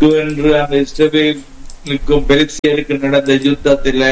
என்று அந்த இஸ்ரவேலுக்கும் பெலிஸ்தியருக்கும் நடந்த யுத்தத்துல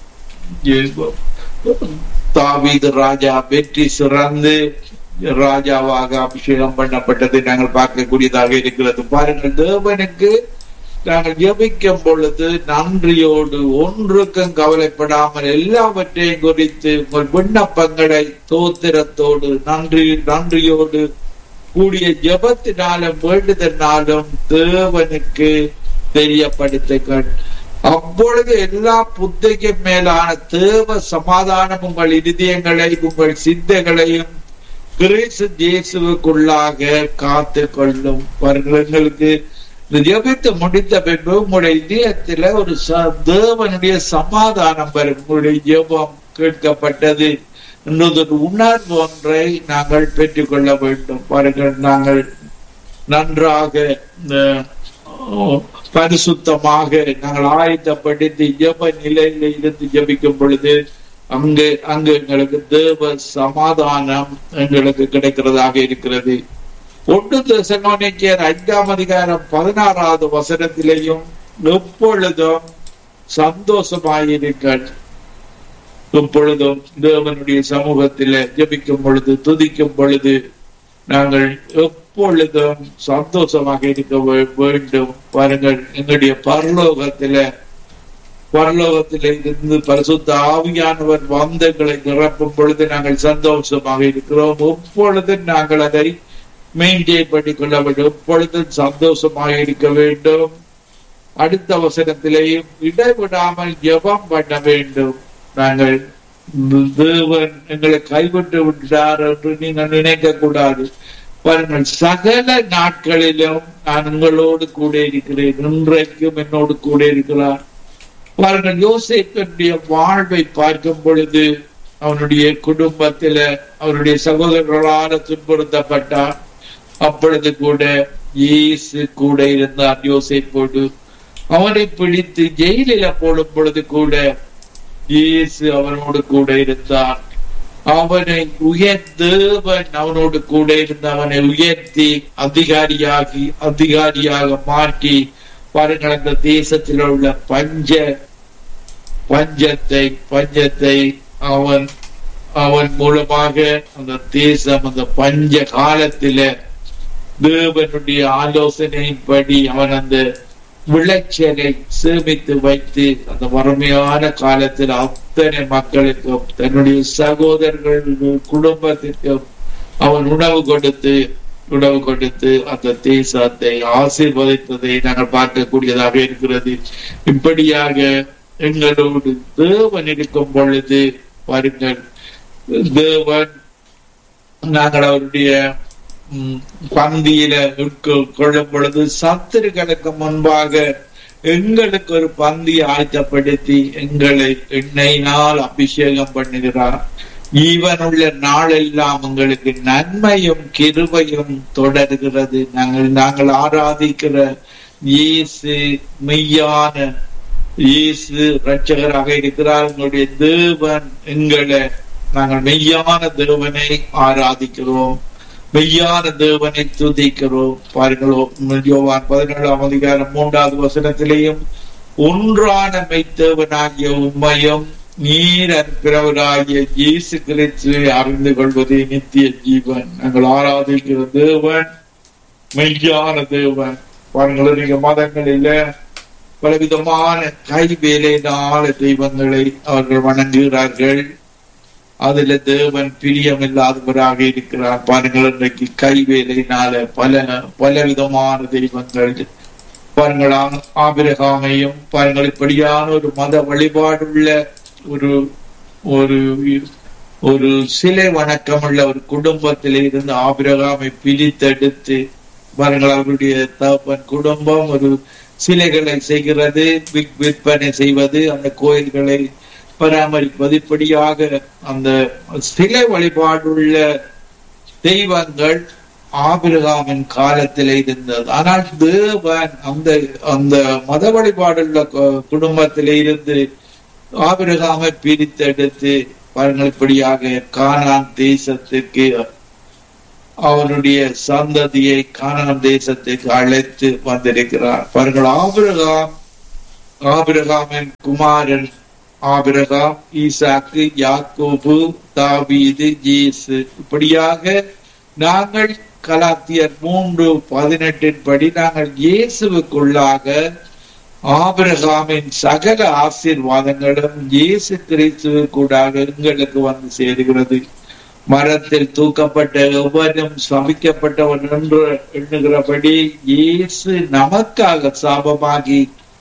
தாவீது ராஜா வெற்றி சிறந்து ராஜாவாக அபிஷேகம் பண்ணப்பட்டதை நாங்கள் பார்க்கக்கூடியதாக இருக்கிறது பாருங்கள் தேவனுக்கு நாங்கள் ஜெபிக்கும் பொழுது நன்றியோடு ஒன்றுக்கும் கவலைப்படாமல் எல்லாவற்றையும் குறித்து உங்கள் விண்ணப்பங்களை தோத்திரத்தோடு நன்றி நன்றியோடு கூடிய ஜெபத்தினாலும் வேண்டுதனாலும் தேவனுக்கு தெரியப்படுத்துங்கள் அப்பொழுது எல்லா புத்திக்கும் மேலான தேவ சமாதானம் உங்கள் இருதயங்களை உங்கள் சிந்தைகளையும் கிறிஸ்து இயேசுவுக்குள்ளாக காத்து கொள்ளும் பாருங்கள் எங்களுக்கு இந்த ஜெபித்து முடித்த பின்பு உங்களுடைய இதயத்துல ஒரு ச- தேவனுடைய சமாதானம் வரும் உங்களுடைய ஜெபம் கேட்கப்பட்டது இன்னொரு உணர்வு ஒன்றை நாங்கள் பெற்றுக்கொள்ள வேண்டும் பாருங்கள் நாங்கள் நன்றாக இந்த, ஓ, பரிசுத்தமாக நாங்கள் ஆயத்தப்படுத்தி ஜெப நிலையில இருந்து ஜெபிக்கும் பொழுது அங்கு அங்கு எங்களுக்கு தேவ சமாதானம் எங்களுக்கு கிடைக்கிறதாக இருக்கிறது ஒன்று தெசலோனிக்கேயர் ஐந்தாம் அதிகாரம் பதினாறாவது வசனத்திலேயும் எப்பொழுதும் சந்தோஷமாயிருங்கள் எப்பொழுதும் தேவனுடைய சமூகத்தில ஜெபிக்கும் பொழுது துதிக்கும் பொழுது நாங்கள் எப்பொழுதும் சந்தோஷமாக இருக்க வே- வேண்டும் பாருங்கள் எங்களுடைய பரலோகத்தில பரலோகத்தில இருந்து பரிசுத்த ஆவியானவர் வந்தங்களை நிரப்பும் பொழுது நாங்கள் சந்தோஷமாக இருக்கிறோம் எப்பொழுதும் நாங்கள் அதை மெயின்டைன் பண்ணிக் கொள்ள வேண்டும் எப்பொழுதும் சந்தோஷமாக இருக்க வேண்டும் அடுத்த வசனத்திலேயும் இடைவிடாமல் ஜெபம் பண்ண வேண்டும் நாங்கள் தேவன் எங்களை கைவிட்டு விட்டார் என்று நீங்கள் நினைக்க கூடாது பாருங்கள் சகல நாட்களிலும் நான் உங்களோடு கூட இருக்கிறேன் இன்றைக்கும் என்னோடு கூட இருக்கிறார் பாருங்கள் யோசேப்பனுடைய வாழ்வை பார்க்கும் பொழுது அவனுடைய குடும்பத்தில அவருடைய சகோதரர்களால் துன்புறுத்தப்பட்டார் அப்பொழுது கூட இயேசு கூட இருந்தார் யோசேப்போடு அவனை பிடித்து ஜெயிலில போடும் பொழுது கூட இயேசு அவனோடு கூட இருந்தார் அவனை உயர்த்தவன் அவனோடு கூட இருந்து அவனை உயர்த்தி அதிகாரியாகி அதிகாரியாக மாற்றி பாருங்கள் அந்த தேசத்தில் உள்ள பஞ்ச பஞ்சத்தை பஞ்சத்தை அவன் அவன் மூலமாக அந்த தேசம் அந்த பஞ்ச காலத்தில தேவனுடைய ஆலோசனையின்படி அவன் அந்த விளைச்சலை சேமித்து வைத்து அந்த வறுமையான காலத்தில் அத்தனை மக்களுக்கும் தன்னுடைய சகோதரர்கள் குடும்பத்திற்கும் அவன் உணவு கொடுத்து உணவு கொடுத்து அந்த தேசத்தை ஆசீர்வதித்ததை நாங்கள் பார்க்கக்கூடியதாக இருக்கிறது இப்படியாக எங்களோடு தேவன் இருக்கும் பொழுது பாருங்கள் தேவன் நாங்கள் அவருடைய ம், பந்தியில உட்கொ- கொள்ளும் பொழுது சத்துருக்களுக்கு முன்பாக எங்களுக்கு ஒரு பந்தி ஆயத்தப்படுத்தி எங்களை எண்ணெயினால் அபிஷேகம் பண்ணுகிறார் ஈவனுள்ள நாளெல்லாம் உங்களுக்கு நன்மையும் கிருபையும் தொடர்கிறது நாங்கள் நாங்கள் ஆராதிக்கிற இயேசு மெய்யான இயேசு ரட்சகராக இருக்கிறார் உங்களுடைய தேவன் எங்களை நாங்கள் மெய்யான தேவனை ஆராதிக்கிறோம் மெய்யான தேவனை துதிக்கிறோம் பாருங்களோ யோவான் பதினேழாம் அதிகாரம் மூன்றாவது வசனத்திலேயும் ஒன்றான மெய்த்தேவனாகிய உண்மையும் நீர் அனுப்பினவராகிய இயேசு கிறிஸ்துவை அறிந்து கொள்வதே நித்திய ஜீவன் நாங்கள் ஆராதிக்கிற தேவன் மெய்யான தேவன் பாருங்கள் நீங்க மதங்களில பலவிதமான கை வேலையினால தெய்வங்களை அவர்கள் வணங்குகிறார்கள் அதுல தேவன் பிரியமில்லாதவராக இருக்கிறார் பாருங்கள் இன்றைக்கு கைவேலையினால பல பல விதமான தெய்வங்கள் பாருங்கள் ஆ- ஆபிரகாமையும் பாருங்கள் இப்படியான ஒரு மத வழிபாடுள்ள ஒரு ஒரு ஒரு சிலை வணக்கமுள்ள ஒரு குடும்பத்திலே இருந்து ஆபிரகாமை பிரித்தெடுத்து பாருங்கள் அவருடைய தகப்பன் குடும்பம் ஒரு சிலைகளை செய்கிறது விற்- விற்பனை செய்வது அந்த கோயில்களை பராமரிப்பது இப்படியாக அந்த சிலை வழிபாடுள்ள தெய்வங்கள் ஆபிரகாமின் காலத்தில் இருந்தது ஆனால் தேவன் அந்த அந்த மத வழிபாடுள்ள கு- குடும்பத்திலே இருந்து ஆபிரகாமை பிரித்தெடுத்து பாருங்கள் இப்படியாக கானான் தேசத்துக்கு அவனுடைய சந்ததியை கானான் தேசத்துக்கு அழைத்து வந்திருக்கிறார் பாருங்கள் ஆபிரகாம் ஆபிரகாமின் குமாரன் ஆபிரகாம் ஈசாக்கு யாக்கோபு தாவீது ஜேசு இப்படியாக நாங்கள் கலாத்தியர் மூன்று பதினெட்டின் படி நாங்கள் இயேசுவுக்குள்ளாக ஆபிரகாமின் சகல ஆசீர்வாதங்களும் இயேசு கிறிஸ்துவுக்கூடாக எங்களுக்கு வந்து சேருகிறது மரத்தில் தூக்கப்பட்ட எவனும் சபிக்கப்பட்டவன் என்று எண்ணுகிறபடி இயேசு நமக்காக சாபமாகி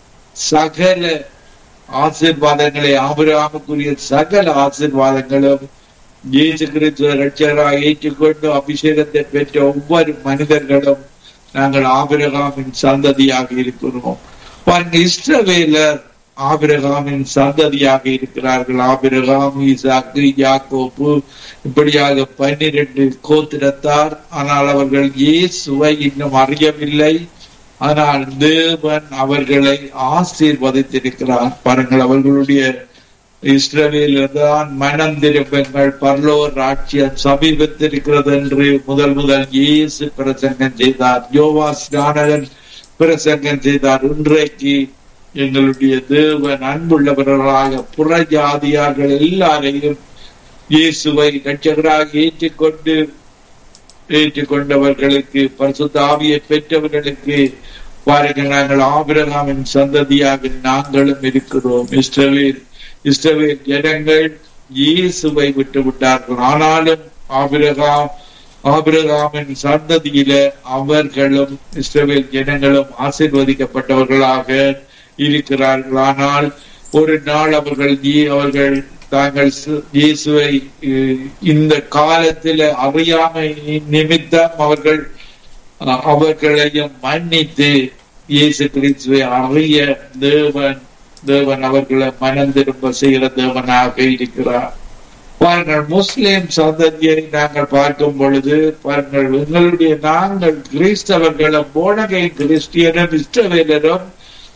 சகல ஆசீர்வாதங்களை ஆபிரகாமுக்குரிய சகல ஆசீர்வாதங்களும் இயேசு கிறிஸ்துவ ரட்சகராக ஏற்றுக்கொண்டு அபிஷேகத்தை பெற்ற ஒவ்வொரு மனிதர்களும் நாங்கள் ஆபிரகாமின் சந்ததியாக இருக்கிறோம் பாருங்க இஸ்ரவேலர் ஆபிரகாமின் சந்ததியாக இருக்கிறார்கள் ஆபிரகாம் ஈசாக்கு யாக்கோப்பு இப்படியாக பன்னிரண்டு கோத்திரத்தார் ஆனால் அவர்கள் இயேசுவை இன்னும் அறியவில்லை ஆனால் தேவன் அவர்களை ஆசீர்வதித்திருக்கிறார் பாருங்கள் அவர்களுடைய இஸ்ரவேலில் தான் மனம் திரும்பங்கள் பரலோர் ராட்சியம் சமீபத்திருக்கிறது என்று முதல் முதல் இயேசு பிரசங்கம் செய்தார் யோவா ஸ்நானகன் பிரசங்கம் செய்தார் இன்றைக்கு எங்களுடைய தேவன் அன்புள்ளவர்களாக புற ஜாதியார்கள் எல்லாரையும் இயேசுவை ரட்சகராக ஏற்றுக்கொண்டு ஏற்றுக்கொண்டவர்களுக்கு பரிசுத்த ஆவியை பெற்றவர்களுக்கு பாருங்கள் நாங்கள் ஆபிரகாமின் சந்ததியாக நாங்களும் இருக்கிறோம் இஸ்ரவேல் இஸ்ரவேல் ஜனங்கள் இயேசுவை விட்டு விட்டார்கள் ஆனாலும் ஆபிரகாம் ஆபிரகாமின் சந்ததியில அவர்களும் இஸ்ரவேல் ஜனங்களும் ஆசீர்வதிக்கப்பட்டவர்களாக இருக்கிறார்கள் ஆனால் ஒரு நாள் அவர்கள் அவர்கள் தாங்கள் இயேசுவை இந்த காலத்தில் அறியாமை நிமித்தம் அவர்கள் அவர்களையும் மன்னித்து இயேசு கிறிஸ்துவை அறிய தேவன் தேவன் அவர்களை மனம் திரும்ப செய்கிற தேவனாக இருக்கிறார் பாருங்கள் முஸ்லிம் சந்ததியை நாங்கள் பார்க்கும் பொழுது பாருங்கள் எங்களுடைய நாங்கள் கிறிஸ்தவர்களும் போனகை கிறிஸ்டியனும் இஷ்டவேலரும்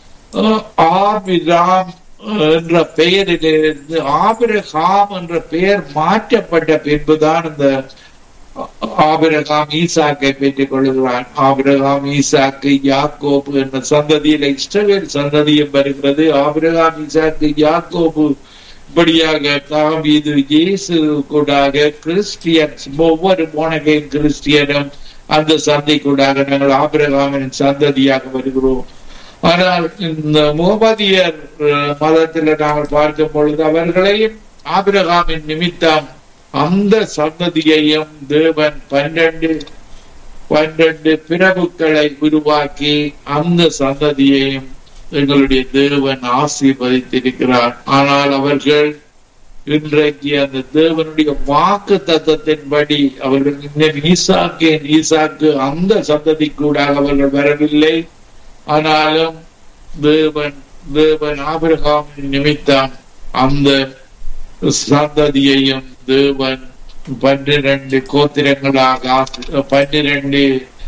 ஆபிராம் என்ற பெயரிலிருந்து ஆபிரகாம் என்ற பெயர் மாற்றப்பட்ட பின்புதான் இந்த ஆபிரகாம் ஈசாக்கை பெற்றுக் கொள்கிறான் ஆபிரகாம் ஈசாக்கு யாக்கோபு என்ற சந்ததியில இஸ்ரவேல் சந்ததியும் வருகிறது ஆபிரகாம் ஈசாக்கு யாக்கோபு இப்படியாக தாவீது இயேசு கூடாக கிறிஸ்டியன்ஸ் ஒவ்வொரு போனகையும் கிறிஸ்டியனும் அந்த சந்தை கூடாக நாங்கள் ஆபிரகாமின் சந்ததியாக வருகிறோம் ஆனால் இந்த முகமதியர் மதத்தில் நாங்கள் பார்க்கும் பொழுது அவர்களையும் ஆபிரகாமின் நிமித்தம் அந்த சந்ததியையும் தேவன் பன்னெண்டு பன்னெண்டு பிரபுக்களை உருவாக்கி அந்த சந்ததியையும் எங்களுடைய தேவன் ஆசீர்வதித்திருக்கிறார் ஆனால் அவர்கள் இன்றைக்கு அந்த தேவனுடைய வாக்கு தத்துவத்தின்படி அவர்கள் இன்னும் ஈசாக்கு ஈசாக்கு அந்த சந்ததி கூட அவர்கள் வரவில்லை ஆனாலும் தேவன் தேவன் ஆபிரகாமின் நிமித்தம் அந்த சந்ததியையும் தேவன் பன்னிரண்டு கோத்திரங்களாக பன்னிரண்டு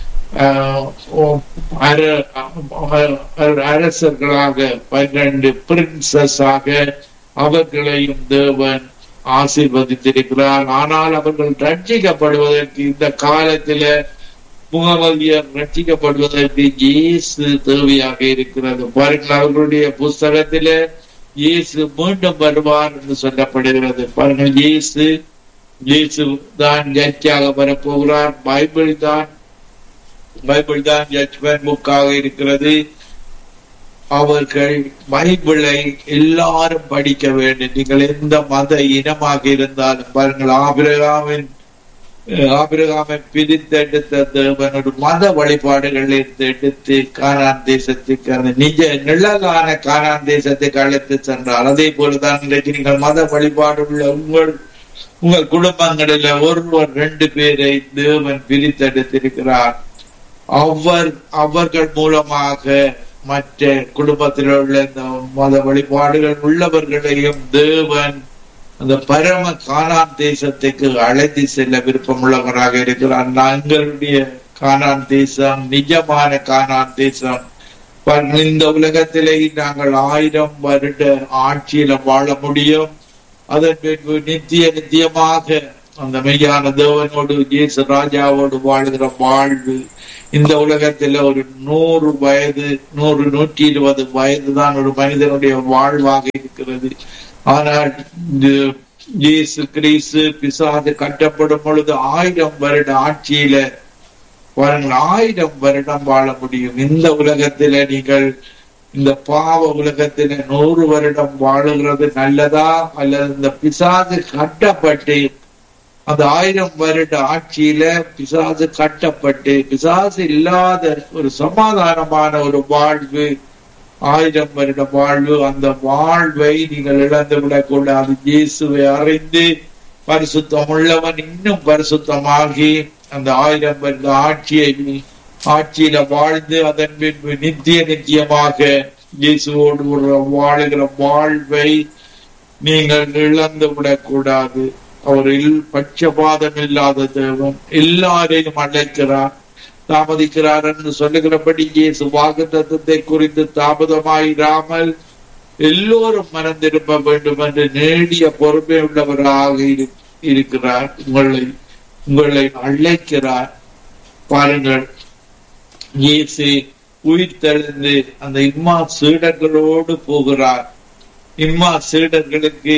அரசர்களாக பன்னிரண்டு பிரின்சஸாக அவர்களையும் தேவன் ஆசீர்வதித்திருக்கிறார் ஆனால் அவர்கள் ரட்சிக்கப்படுவதற்கு இந்த காலத்தில முகமதியர் ரட்சிக்கப்படுவதற்கு இயேசு தேவையாக இருக்கிறது பாருங்கள் அவர்களுடைய புஸ்தகத்தில இயேசு மீண்டும் வருவார் என்று சொல்லப்படுகிறது பாருங்கள் இயேசு இயேசு தான் ஜட்ஜாக வரப்போகிறார் பைபிள் தான் பைபிள் தான் ஜட்ஜ்மெண்ட் புக்காக இருக்கிறது அவர்கள் பைபிளை எல்லாரும் படிக்க வேண்டும் நீங்கள் எந்த மத இனமாக இருந்தாலும் பாருங்கள் ஆபிரகாமின் ஆபிரகாமை பிரித்தெடுத்த தேவன் ஒரு மத வழிபாடுகள் இருந்து எடுத்து கானான் தேசத்துக்கு அந்த நிஜ நிழலான கானான் தேசத்துக்கு அழைத்து சென்றார் அதே போலதான் இன்றைக்கு நீங்கள் மத வழிபாடு உள்ள உங்கள் உங்கள் குடும்பங்களில் ஒருவர் ரெண்டு பேரை தேவன் பிரித்தெடுத்திருக்கிறார் அவர் அவர்கள் மூலமாக மற்ற குடும்பத்தில் உள்ள இந்த மத வழிபாடுகள் உள்ளவர்களையும் தேவன் அந்த பரம கானான் தேசத்துக்கு அழைத்து செல்ல விருப்பமுள்ளவராக இருக்கிறார் எங்களுடைய கானான் தேசம் நிஜமான கானான் தேசம் இந்த உலகத்திலே நாங்கள் ஆயிரம் வருட ஆட்சியில வாழ முடியும் அதன் பின்பு நித்திய நித்தியமாக அந்த மெய்யான தேவனோடு இயேசு ராஜாவோடு வாழ்கிற வாழ்வு இந்த உலகத்துல ஒரு நூறு வயது நூறு நூற்றி இருபது வயது தான் ஒரு மனிதனுடைய வாழ்வாக இருக்கிறது ஆனால் இந்த இயேசு கிறிஸ்து பிசாது கட்டப்படும் பொழுது ஆயிரம் வருட ஆட்சியில பாருங்கள் ஆயிரம் வருடம் வாழ முடியும் இந்த உலகத்தில நீங்கள் இந்த பாவ உலகத்தில நூறு வருடம் வாழுகிறது நல்லதா அல்லது இந்த பிசாது கட்டப்பட்டு அந்த ஆயிரம் வருட ஆட்சியில பிசாசு கட்டப்பட்டு பிசாசு இல்லாத ஒரு சமாதானமான ஒரு வாழ்வு ஆயிரம் வருட வாழ்வு அந்த வாழ்வை நீங்கள் இழந்து விடக்கூடாது இயேசுவை அறிந்து பரிசுத்தம் உள்ளவன் இன்னும் பரிசுத்தமாகி அந்த ஆயிரம் வருட ஆட்சியை ஆட்சியில வாழ்ந்து அதன் பின்பு நித்திய நித்தியமாக இயேசுவோடு ஒரு வாழுகிற வாழ்வை நீங்கள் இழந்து விடக்கூடாது அவரில் பட்சபாதம் இல்லாத தேவன் எல்லாரையும் அழைக்கிறார் தாமதிக்கிறார் என்று சொல்லுகிறபடி இயேசு வாக்குத்தத்தை குறித்து தாமதமாயிராமல் எல்லோரும் மனம் திரும்ப வேண்டும் என்று நேடிய பொறுமை உள்ளவராக இரு- இருக்கிறார் உங்களை உங்களை அழைக்கிறார் பாருங்கள் இயேசு உயிர் தெளிந்து அந்த இம்மா சீடர்களோடு போகிறார் இம்மா சீடர்களுக்கு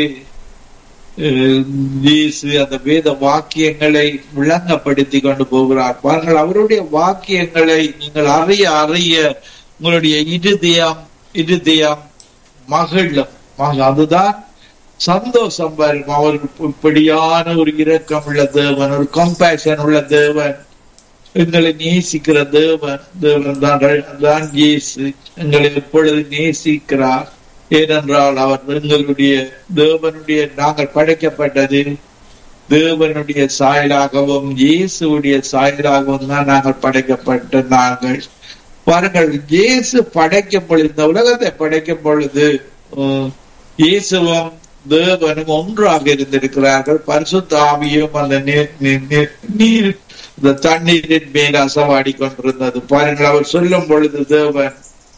அஹ், இயேசு அந்த வேத வாக்கியங்களை விளங்கப்படுத்தி கொண்டு போகிறார் பாருங்கள் அவருடைய வாக்கியங்களை நீங்கள் அறிய அறிய உங்களுடைய இருதயம் இருதயம் மகிழும் மக- அதுதான் சந்தோஷம் வரும் அவர் இப்படியான ஒரு இரக்கம் உள்ள தேவன் ஒரு கம்பேஷன் உள்ள தேவன் எங்களை நேசிக்கிற தேவன் தேவன் தான் தான் இயேசு எங்களை எப்பொழுது நேசிக்கிறார் ஏனென்றால் அவர் எங்களுடைய தேவனுடைய நாங்கள் படைக்கப்பட்டது தேவனுடைய சாயலாகவும் இயேசுடைய சாயலாகவும் தான் நாங்கள் படைக்கப்பட்ட நாங்கள் பாருங்கள் இயேசு படைக்கும் பொழுது இந்த உலகத்தை படைக்கும் பொழுது உம், இயேசுவும் தேவனும் ஒன்றாக இருந்திருக்கிறார்கள் பரிசுத்த ஆவியும் அந்த நீர் நீர்- நீர்- நீர் இந்த தண்ணீரின் மேல் அசவாடி கொண்டிருந்தது பாருங்கள் அவர் சொல்லும் பொழுது தேவன்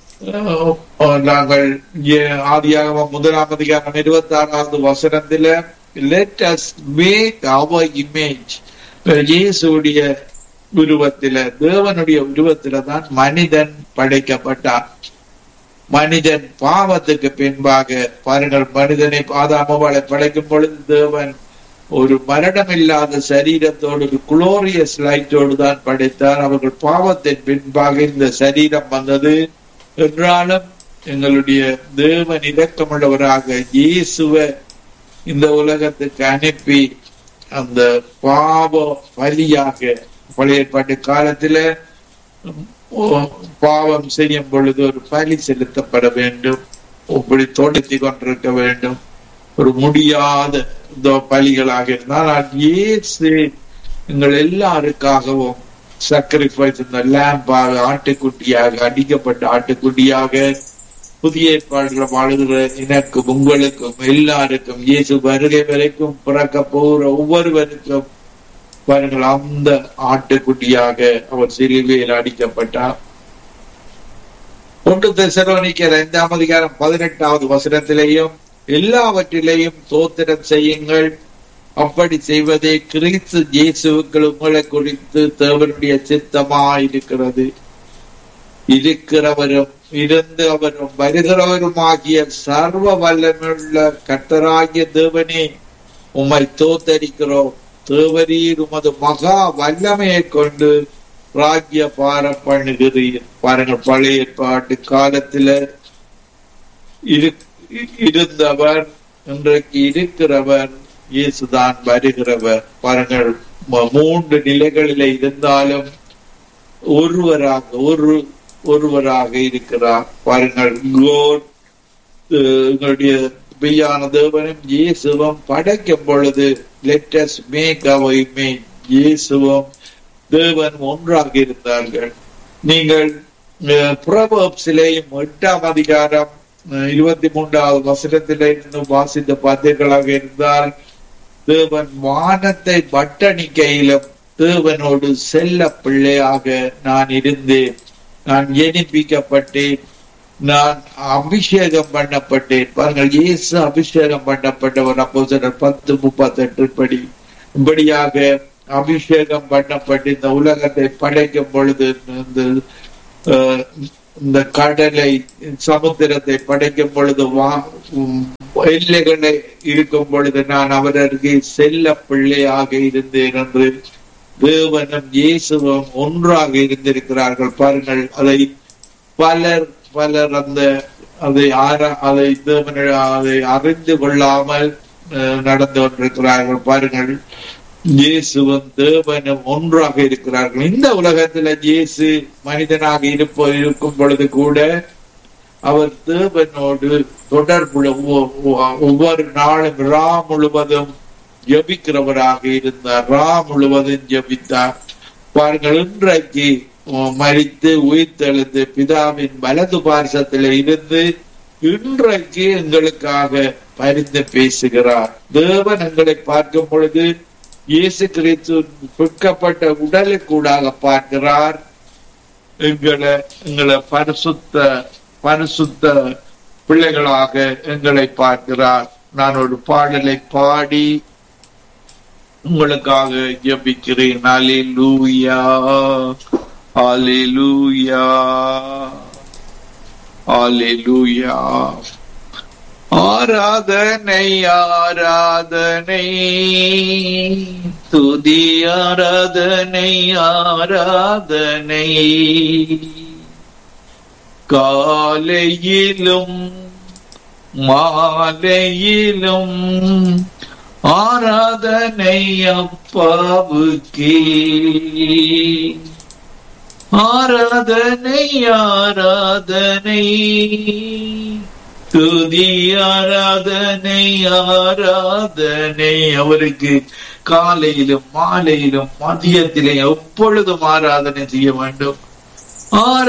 அஹ், நாங்கள் ஏ- ஆதியாகமம் முதலாம் அதிகாரம் இருபத்தி ஆறாவது வசனத்துல let us make our image இயேசுடைய உருவத்தில தேவனுடைய உருவத்தில தான் மனிதன் படைக்கப்பட்டான் மனிதன் பாவத்துக்கு பின்பாக பாருங்கள் மனிதனை ஆதாமவாளை படைக்கும் பொழுது தேவன் ஒரு மரணம் இல்லாத சரீரத்தோடு ஒரு குளோரியஸ் லைட்டோடு தான் படைத்தார் அவர்கள் பாவத்தின் பின்பாக இந்த சரீரம் வந்தது என்றாலும் எங்களுடைய தேவன் இரக்கமுள்ளவராக இயேசுவை இந்த உலகத்துக்கு அனுப்பி அந்த பாவ பலியாக பழைய ஏற்பாட்டு காலத்துல ஓ, பாவம் செய்யும் பொழுது ஒரு பலி செலுத்தப்பட வேண்டும் இப்படி தோட்டத்தை கொண்டிருக்க வேண்டும் ஒரு முடியாத இந்த பலிகளாக இருந்தால் ஆனால் இயேசு எங்கள் எல்லாருக்காகவும் sacrifice இந்த லேம்பாக ஆட்டுக்குட்டியாக அடிக்கப்பட்ட ஆட்டுக்குட்டியாக புதிய ஏற்பாடுகளை வாழுகிற எனக்கும் உங்களுக்கும் எல்லாருக்கும் இயேசு வருகை வரைக்கும் பிறக்க போகிற ஒவ்வொருவருக்கும் பாருங்கள் அந்த ஆட்டுக்குட்டியாக அவர் சிலுவையில் அடிக்கப்பட்டார் ஒன்று தெசலோனிக்கர் ஐந்தாம் அதிகாரம் பதினெட்டாவது வசனத்திலேயும் எல்லாவற்றிலேயும் தோத்திரம் செய்யுங்கள் அப்படி செய்வதே கிறிஸ்து இயேசுக்கள் உங்களை குறித்து தேவனுடைய சித்தமாயிருக்கிறது இருக்கிறவரும் இருந்து அவரும் வருகிறவரும் ஆகிய சர்வ வல்லமையுள்ள கர்த்தராகிய தேவனே உம்மை தோத்தரிக்கிறோம் தேவரீர் உமது மகா வல்லமையை கொண்டு ராஜ்ய பாரம் பண்ணுகிறீர் பாருங்கள் பழைய ஏற்பாட்டு காலத்துல இரு இருந்தவர் இன்றைக்கு இருக்கிறவர் இயேசுதான் வருகிறவர் பாருங்கள் ம- மூன்று நிலைகளில இருந்தாலும் ஒருவராக ஒரு ஒருவராக இருக்கிறார் பாருங்கள் God, அஹ், எங்களுடைய மெய்யான தேவனும் இயேசுவும் படைக்கும் பொழுது லெட்டஸ் மேக் அவர் இமேஜ் இயேசுவும் தேவன் ஒன்றாக இருந்தார்கள் நீங்கள் புறவப்சிலேயும் எட்டாம் அதிகாரம் அஹ், இருபத்தி மூன்றாவது வசனத்திலே இருந்து வாசித்த பார்த்தீர்களாக இருந்தால் தேவன் வானத்தை பட்டணிக்கையிலும் தேவனோடு செல்ல பிள்ளையாக நான் இருந்தேன் நான் எனிப்பிக்கப்பட்டேன் நான் அபிஷேகம் பண்ணப்பட்டேன் பாருங்கள் இயேசு அபிஷேகம் பண்ணப்பட்டவர் அப்போ பத்து முப்பத்தி எட்டு படி இப்படியாக அபிஷேகம் பண்ணப்பட்டு இந்த உலகத்தை படைக்கும் பொழுது இந்த அஹ், இந்த கடலை சமுத்திரத்தை படைக்கும் பொழுது வா உம், எல்லைகளை இருக்கும் பொழுது நான் அவர் அருகே செல்ல பிள்ளையாக இருந்தேன் என்று தேவனும் இயேசுவும் ஒன்றாக இருந்திருக்கிறார்கள் பாருங்கள் அதை பலர் பலர் அந்த அதை ஆர அதை தேவன் அதை அறிந்து கொள்ளாமல் அஹ், நடந்து கொண்டிருக்கிறார்கள் பாருங்கள் இயேசுவும் தேவனும் ஒன்றாக இருக்கிறார்கள் இந்த உலகத்துல இயேசு மனிதனாக இருப்ப இருக்கும் பொழுது கூட அவர் தேவனோடு தொடர்புள்ள ஒவ்வொ- ஒவ்வொ- ஒவ்வொரு நாளும் ரா முழுவதும் ஜபிக்கிறவராக இருந்தார் ரா முழுவதும் ஜபித்தார் பாருங்கள் இன்றைக்கு அஹ், மரித்து உயிர்த்தெழுந்து பிதாவின் வலது பார்சத்தில் இருந்து இன்றைக்கு எங்களுக்காக பரிந்து பேசுகிறார் தேவன் எங்களை பார்க்கும் பொழுது இயேசு கிறிஸ்து விற்கப்பட்ட உடலுக்கூடாக பார்க்கிறார் எங்களை எங்களை பரிசுத்த பரிசுத்த பிள்ளைகளாக எங்களை பார்க்கிறார் நான் ஒரு பாடலை பாடி உங்களுக்காக ஜெபிக்கிறேன் அலிலூயா அலிலூயா அலிலூயா ஆராதனை ஆராதனை துதி ஆராதனை ஆராதனை காலையிலும் மாலையிலும் ஆராதனை அப்பாவுக்கே ஆராதனை ஆராதனை துதி ஆராதனை ஆராதனை அவருக்கு காலையிலும் மாலையிலும் மதியத்திலே எப்பொழுதும் ஆராதனை செய்ய வேண்டும் ஆரா